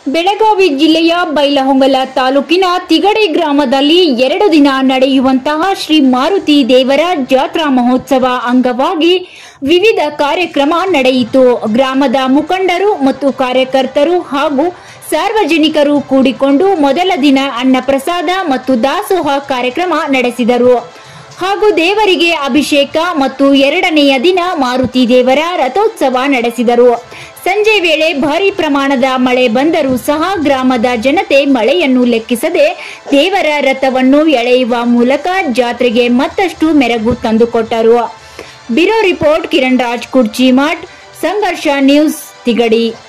ಬೆಳಗಾವಿ ಜಿಲ್ಲೆಯ ಬೈಲಹೊಂಗಲ ತಾಲೂಕಿನ ತಿಗಡಿ ಗ್ರಾಮದಲ್ಲಿ ಎರಡು ದಿನ ನಡೆಯುವಂತಹ ಶ್ರೀ ಮಾರುತಿ ದೇವರ ಜಾತ್ರಾ ಮಹೋತ್ಸವ ಅಂಗವಾಗಿ ವಿವಿಧ ಕಾರ್ಯಕ್ರಮ ನಡೆಯಿತು ಗ್ರಾಮದ ಮುಖಂಡರು ಮತ್ತು ಕಾರ್ಯಕರ್ತರು ಹಾಗೂ ಸಾರ್ವಜನಿಕರು ಕೂಡಿಕೊಂಡು ಮೊದಲ ದಿನ ಅನ್ನಪ್ರಸಾದ ಮತ್ತು ದಾಸೋಹ ಕಾರ್ಯಕ್ರಮ ನಡೆಸಿದರು ಹಾಗೂ ದೇವರಿಗೆ ಅಭಿಷೇಕ ಮತ್ತು ಎರಡನೆಯ ದಿನ ಮಾರುತಿ ದೇವರ ರಥೋತ್ಸವ ನಡೆಸಿದರು ಸಂಜೆ ವೇಳೆ ಭಾರಿ ಪ್ರಮಾಣದ ಮಳೆ ಬಂದರೂ ಸಹ ಗ್ರಾಮದ ಜನತೆ ಮಳೆಯನ್ನು ಲೆಕ್ಕಿಸದೆ ದೇವರ ರಥವನ್ನು ಎಳೆಯುವ ಮೂಲಕ ಜಾತ್ರೆಗೆ ಮತ್ತಷ್ಟು ಮೆರಗು ತಂದುಕೊಟ್ಟರು ಬ್ಯೂರೋ ರಿಪೋರ್ಟ್ ಕಿರಣ್ ರಾಜ್ ಕುರ್ಚಿಮಾಟ್ ಸಂಘರ್ಷ ನ್ಯೂಸ್ ತಿಗಡಿ